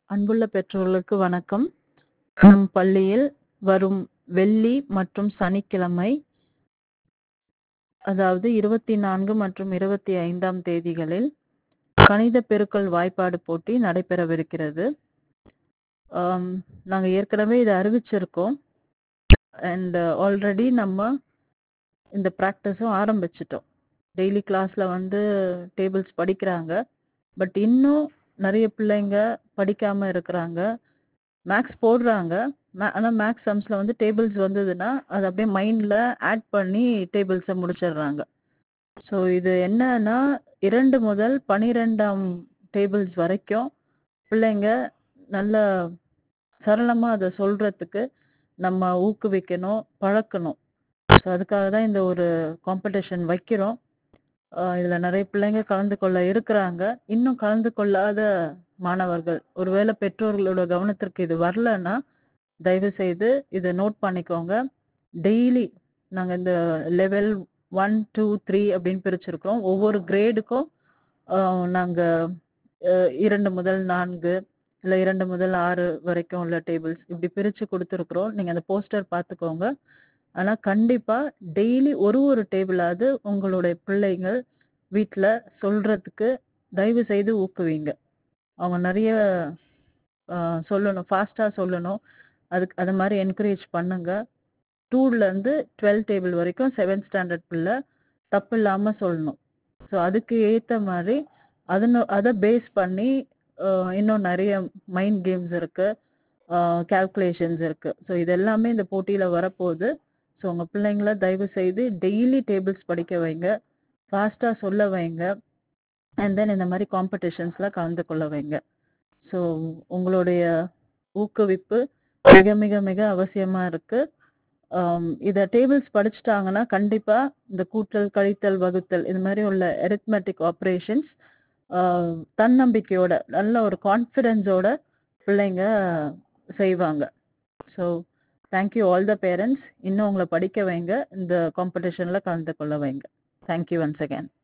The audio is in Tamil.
அன்புள்ள பெற்றோர்களுக்கு வணக்கம் நம் பள்ளியில் வரும் வெள்ளி மற்றும் சனிக்கிழமை அதாவது இருபத்தி நான்கு மற்றும் இருபத்தி ஐந்தாம் தேதிகளில் கணித பெருக்கல் வாய்ப்பாடு போட்டி நடைபெறவிருக்கிறது நாங்கள் ஏற்கனவே இதை அறிவிச்சிருக்கோம் அண்ட் ஆல்ரெடி நம்ம இந்த ப்ராக்டிஸும் ஆரம்பிச்சிட்டோம் டெய்லி கிளாஸில் வந்து டேபிள்ஸ் படிக்கிறாங்க பட் இன்னும் நிறைய பிள்ளைங்க படிக்காமல் இருக்கிறாங்க மேக்ஸ் போடுறாங்க மே ஆனால் மேக்ஸ் சம்ஸில் வந்து டேபிள்ஸ் வந்ததுன்னா அது அப்படியே மைண்டில் ஆட் பண்ணி டேபிள்ஸை முடிச்சிடுறாங்க ஸோ இது என்னன்னா இரண்டு முதல் பனிரெண்டாம் டேபிள்ஸ் வரைக்கும் பிள்ளைங்க நல்ல சரளமாக அதை சொல்கிறதுக்கு நம்ம ஊக்குவிக்கணும் பழக்கணும் ஸோ அதுக்காக தான் இந்த ஒரு காம்படிஷன் வைக்கிறோம் இதில் நிறைய பிள்ளைங்க கலந்து கொள்ள இருக்கிறாங்க இன்னும் கலந்து கொள்ளாத மாணவர்கள் ஒருவேளை பெற்றோர்களோட கவனத்திற்கு இது வரலன்னா தயவு செய்து இதை நோட் பண்ணிக்கோங்க டெய்லி நாங்கள் இந்த லெவல் ஒன் டூ த்ரீ அப்படின்னு பிரிச்சிருக்கிறோம் ஒவ்வொரு கிரேடுக்கும் நாங்கள் இரண்டு முதல் நான்கு இல்லை இரண்டு முதல் ஆறு வரைக்கும் உள்ள டேபிள்ஸ் இப்படி பிரித்து கொடுத்துருக்குறோம் நீங்கள் அந்த போஸ்டர் பார்த்துக்கோங்க ஆனால் கண்டிப்பாக டெய்லி ஒரு ஒரு டேபிளாவது உங்களுடைய பிள்ளைங்கள் வீட்டில் சொல்கிறதுக்கு தயவு செய்து ஊக்குவீங்க அவங்க நிறைய சொல்லணும் ஃபாஸ்ட்டாக சொல்லணும் அதுக்கு அது மாதிரி என்கரேஜ் பண்ணுங்க டூலேருந்து டுவெல் டேபிள் வரைக்கும் செவன்த் ஸ்டாண்டர்ட் பிள்ளை தப்பு இல்லாமல் சொல்லணும் ஸோ அதுக்கு ஏற்ற மாதிரி அதனு அதை பேஸ் பண்ணி இன்னும் நிறைய மைண்ட் கேம்ஸ் இருக்குது கேல்குலேஷன்ஸ் இருக்குது ஸோ இது எல்லாமே இந்த போட்டியில் வரப்போகுது ஸோ உங்கள் பிள்ளைங்கள தயவு செய்து டெய்லி டேபிள்ஸ் படிக்க வைங்க ஃபாஸ்ட்டாக சொல்ல வைங்க அண்ட் தென் இந்த மாதிரி காம்படிஷன்ஸில் கலந்து கொள்ள வைங்க ஸோ உங்களுடைய ஊக்குவிப்பு மிக மிக மிக அவசியமாக இருக்குது இதை டேபிள்ஸ் படிச்சுட்டாங்கன்னா கண்டிப்பாக இந்த கூட்டல் கழித்தல் வகுத்தல் இது மாதிரி உள்ள எரித்மெட்டிக் ஆப்ரேஷன்ஸ் தன்னம்பிக்கையோட நல்ல ஒரு கான்ஃபிடென்ஸோட பிள்ளைங்க செய்வாங்க so thank you all the parents இன்னும் உங்களை படிக்க வைங்க இந்த காம்படிஷனில் கலந்து கொள்ள வைங்க தேங்க்யூ ஒன்ஸ் அகேன்